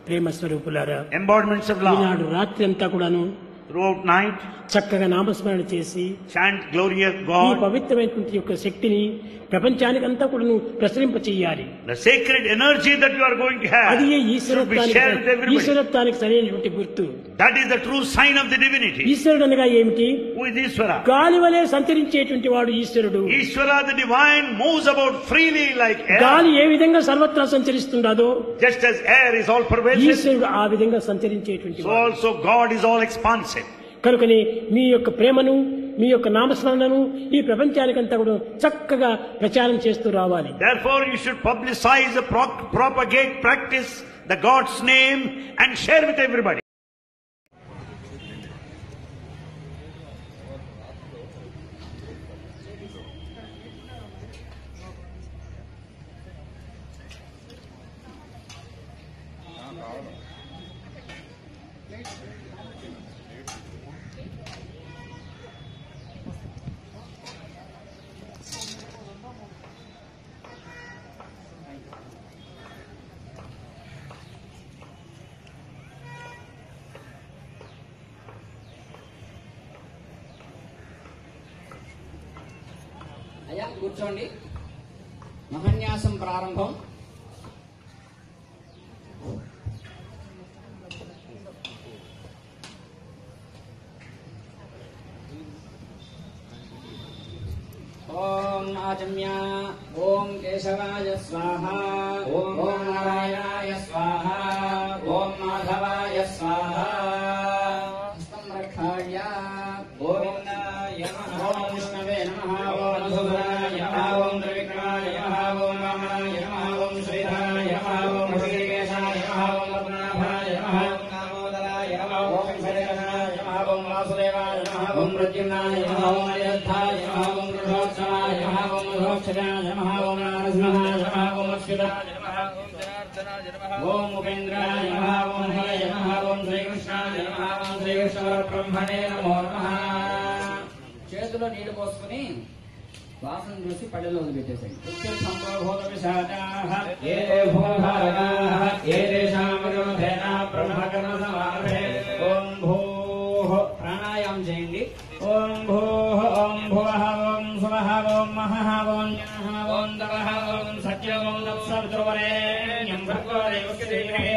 ప్రేమ స్వరూపులారా embodiments of love. ఈనాడు రాత్రి అంతా కూడాను Throughout night, చక్కగా నామస్మరణ చేసి chant glory of ఈ God. పవిత్రమైనటువంటి యొక్క శక్తిని ప్రపంచానికంతా కూడాను ప్రసరింప చెయ్యాలి The sacred energy that you are going to అది have A should be shared with ఈశ్వరత్వానికి everybody. ఈశ్వరత్వానికి సరైనటువంటి గుర్తు That is the true sign of the divinity. ఈశ్వరుడు అనగా ఏమిటి Who is Ishvara? గాలి వలె సంచరించేటువంటి వాడు ఈశ్వరుడు Ishvara the divine moves about freely like air. గాలి ఏ విధంగా సర్వత్రా సంచరిస్తుండదో Just as air is all pervasive, ఈశ్వరుడు ఆ విధంగా సంచరించేటువంటి so వాడు. also God is all expansive. కనుకని మీ యొక్క ప్రేమను మీ యొక్క నామస్మరణను ఈ ప్రపంచానికంతా కూడా చక్కగా ప్రచారం చేస్తూ రావాలి Therefore, you should publicize, pro- propagate, practice the God's name and share with everybody. అయ్యా కూర్చోండి మహన్యాసం ప్రారంభం ఓం ఆచమ్య ఓం కేశవాయ స్వాహ ఓం నారాయణాయ స్వాహ ఓం మాధవాయ స్వాహ హస్తం రక్షాయ గోవిందాయ నమః ఓం విష్ణవే నమః ఓం మధుసూదనాయ నమః ఓం త్రివిక్రమాయ నమః ఓం వామనాయ నమః ఓం శ్రీధరాయ నమః ఓం ఋషికేశాయ నమః ఓం పద్మనాభాయ నమః ఓం దామోదరాయ నమః ఓం వెంకటేశాయ నమః ఓం వాసుదేవాయ నమః ఓం ప్రద్యుమ్నాయ నమః ఓం అనిరుద్ధాయ నమః ఓం వృషోత్సవాయ నమః ఓం మధోక్షజాయ నమః ఓం నరసింహాయ నమః ఓం అచ్యుతాయ నమః ఓం జనార్దనాయ నమః ఓం ఉపేంద్రాయ నమః ఓం హరయ నమః ఓం శ్రీకృష్ణాయ నమః ఓం శ్రీకృష్ణ బ్రహ్మణే నమో నమః చేతిలో నీళ్లు పోసుకుని వాసన చూసి పళ్ళెలో వదిలిపెట్టేసాయి సంప్రభూత విశాచాః ఏ భూభారగాః ఏ దేశామయోధేన బ్రహ్మకర్మ సమారభే ఓం భూః ప్రాణాయామం చేయండి ఓం భూః ఓం భువః ఓం సువః ఓం మహః ఓం జనః ఓం తపః ఓం సత్యం ఓం తత్సవితుర్వరేణ్యం భర్గో దేవస్య ధీమహి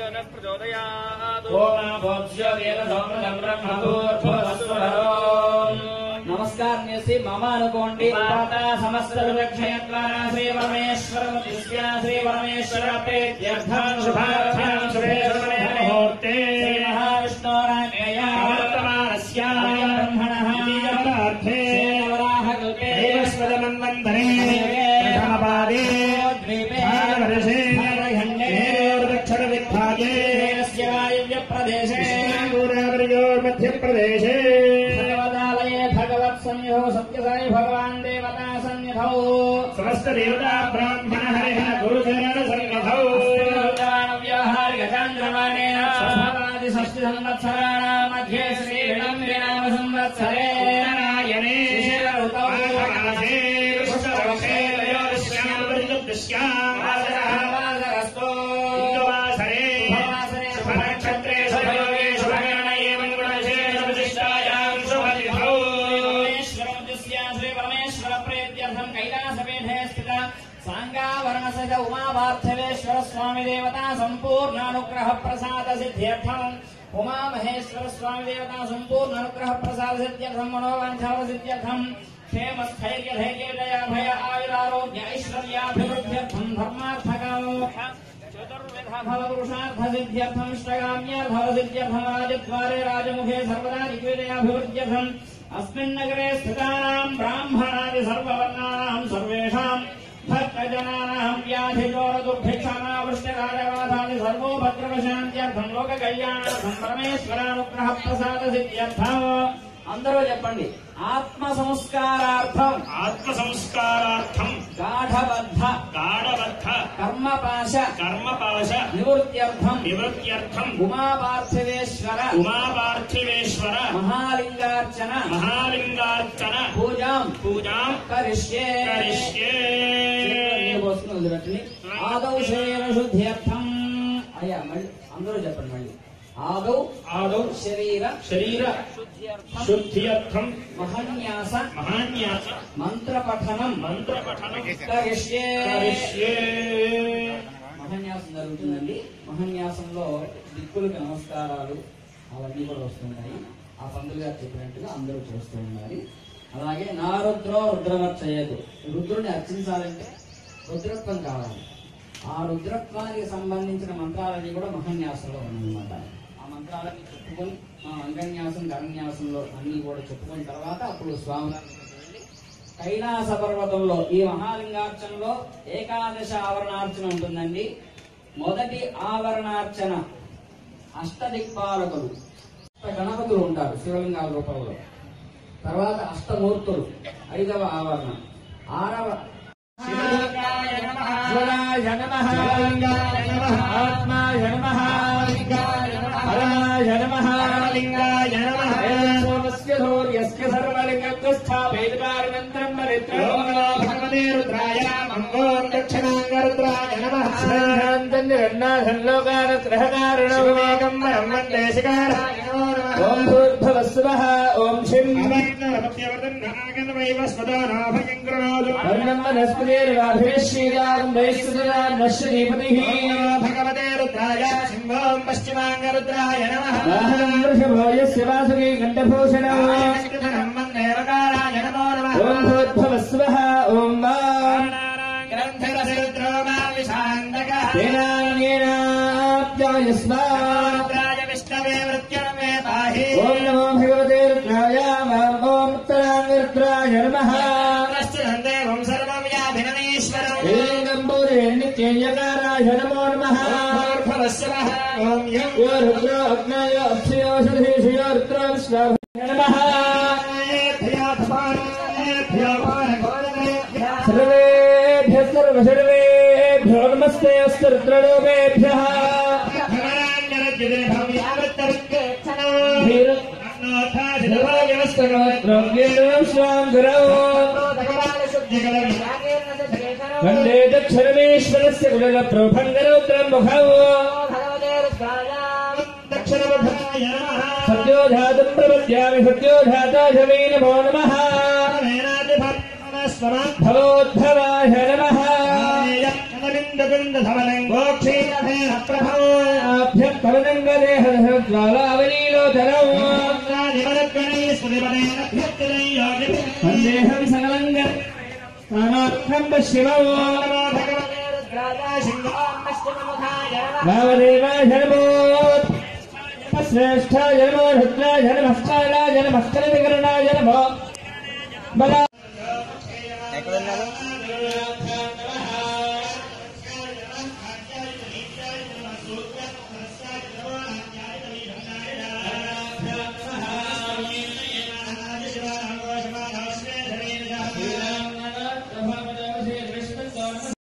ఓం భోజ్య వేద సోమృతం బ్రహ్మభూర్భువస్వరం నమస్కారం చేసి మమ అనుకోండి పాత సమస్త విలక్షయత్వారా శ్రీ పరమేశ్వర శ్రీ పరమేశ్వర ప్రీత్యర్థం శుభార్థం శుభే శుభే ముహూర్తే శ్రీ మహావిష్ణోరాజ్ఞయ వర్తమానస్య బ్రహ్మణః దీయతార్థే వరాహ కల్పే దేవస్వదమన్వంతరే ప్రథమపాదే ద్వీపే భారతవర్షే భారతఖండే దక్షిణ విభాగే దేవస్య వాయువ్య ప్రదేశే మధ్యప్రదేశే భగవదాలయే భగవత్ సంయో సత్యసాయి భగవాన్ దేవతా సన్నిధౌ సమస్త దేవతా బ్రాహ్మణ హరిహ గురుచరణ సన్నిధౌ వ్యవహారిక చాంద్రమాణేన సహవాది షష్టి సంవత్సరాణాం మధ్యే శ్రీ విళంబినామ సంవత్సరే నారాయణే ఋతౌ మాసే కృష్ణపక్షే లయోదశ్యాం పరిజుద్దుశ్యాం వాసరస్తు వాసరే వాసరే శుభనక్షత్రే శుభయోగే శుభకరణ ఏవం గుణవిశేష విశిష్టాయాం శుభతిథౌ పరమేశ్వరముద్యస్య శ్రీ పరమేశ్వర ప్రేత్యర్థం కైలాసపీఠే స్థిత సాంగావరణ సహిత ఉమాపార్థవేశ్వర స్వామి దేవతా సంపూర్ణానుగ్రహ ప్రసాద సిద్ధ్యర్థం ఉమా మహేశ్వర స్వామి దేవతా సంపూర్ణ అనుగ్రహ ప్రసాద సిద్ధ్యర్థం మనోవాంఛావ సిద్ధ్యర్థం క్షేమ స్థైర్య ధైర్య జయ భయ ఆయురారోగ్య ఐశ్వర్యాభివృద్ధ్యర్థం ధర్మార్థకామోక్ష చతుర్విధఫలపురుషార్థసిద్ధ్యర్థం ఇష్టకామ్యార్థసిద్ధ్యర్థం రాజద్వారే రాజముఖే సర్వదా దిగ్విజయాభివృద్ధ్యర్థం అస్మిన్నగరే స్థితానాం బ్రాహ్మణాది సర్వవర్ణానాం సర్వేషాం భక్తజనానాం వ్యాధిఘోరదుర్భిక్షానావృష్టిరాజవాదాది సర్వోభద్రవశాంత్యర్థం లోక కళ్యాణార్థం పరమేశ్వరానుగ్రహ ప్రసాద సిద్ధ్యర్థం అందరూ చెప్పండి ఆత్మ సంస్కారార్థం ఆత్మ సంస్కారార్థం గాఢబద్ధ గాఢబద్ధ కర్మపాశ కర్మపాశ నివృత్త్యర్థం నివృత్త్యర్థం ఉమాపార్థివేశ్వర ఉమాపార్థివేశ్వర మహాలింగార్చన మహాలింగార్చన పూజాం పూజాం కరిష్యే కరిష్యే నీళ్ళు పోసుకుని వదిలిపెట్టండి. ఆదౌ శరీర శుద్ధ్యర్థం అయ్యా మళ్ళీ అందరూ చెప్పండి మళ్ళీ ఆదౌ ఆదౌ శరీర శరీర శుద్ధ్యర్థం మహన్యాస మహాన్యాస మంత్రపఠనం మంత్రపఠనం కరిష్యే. కరిష్యే. మహన్యాసం జరుగుతుందండి మహన్యాసంలో దిక్కులకు నమస్కారాలు అవన్నీ కూడా వస్తున్నాయి ఆ పంతులు గారు చెప్పినట్టుగా అందరూ చేస్తూ ఉండాలి అలాగే నా రుద్రో రుద్రమర్చయ్యదు రుద్రుని అర్చించాలంటే రుద్రత్వం కావాలి ఆ రుద్రత్వానికి సంబంధించిన మంత్రాలన్నీ కూడా మహన్యాసంలో ఉన్నాయన్నమాట ఆ మంత్రాలన్నీ చెప్పుకొని ఆ అంగన్యాసం కరన్యాసంలో అన్ని కూడా చెప్పుకున్న తర్వాత అప్పుడు స్వామి కైలాస పర్వతంలో ఈ మహాలింగార్చనలో ఏకాదశ ఆవరణార్చన ఉంటుందండి మొదటి ఆవరణార్చన అష్టదిక్పాలకులు అష్ట గణపతులు ఉంటారు శివలింగాల రూపంలో తర్వాత అష్టమూర్తులు ఐదవ ఆవరణ ఆరవ శివలింగాయ నమః ఆత్మాయ నమః హరాయ నమః లింగాయ నమః సోమస్య సూర్యస్య సర్వలింగత్వ స్థాపయితకారమంత్రం భగవతే రుద్రాయ మంగోం దక్షిణాంగరుద్రాయ నమః లోకానుగ్రహకారణం వందే శిఖారాయ ఓం భూర్భవస్వః ఓం శిం వర్ణం వనస్పతిర్వాభిశ్రీయాం వైశ్వదాం నశ్వదీపతిః భగవతే రుద్రాయ సింహోం పశ్చిమాంగరుద్రాయ నమః వాహనం వృషభో యస్య వాసుకి కంఠభూషణం ఓం భూర్భవస్వః ఓం వా ఓం నమో భగవతే రుద్రాయ ఓం ఉత్తరాంగరుద్రాయ నమః లింగంబూరే నిత్యయకారాయ నమో నమః యో రుద్రో అగ్నయో అక్షయోషధీషయో రుద్రో విశ్వాభయ నమః సర్వేభ్య సర్వసర్వేభ్యో నమస్తే అస్తు రుద్రలోకేభ్యः వందే దక్షిణమేశ్వరస్య కుల ప్రభంగరౌద్రం ముఖౌ సత్యోధాతం ప్రపద్యామి సత్యోధాతాయ వై నమో నమః భవోద్భవాయ నమః ఆభ్యంతరంగదేహజ్వాలావలీలోచనం వందేహం సకలంగ స్థానార్థం పశ్చిమం వామదేవాయ నమో శ్రేష్ఠాయ నమో రుద్రాయ నమః కాలాయ నమః కలవికరణాయ నమో బలా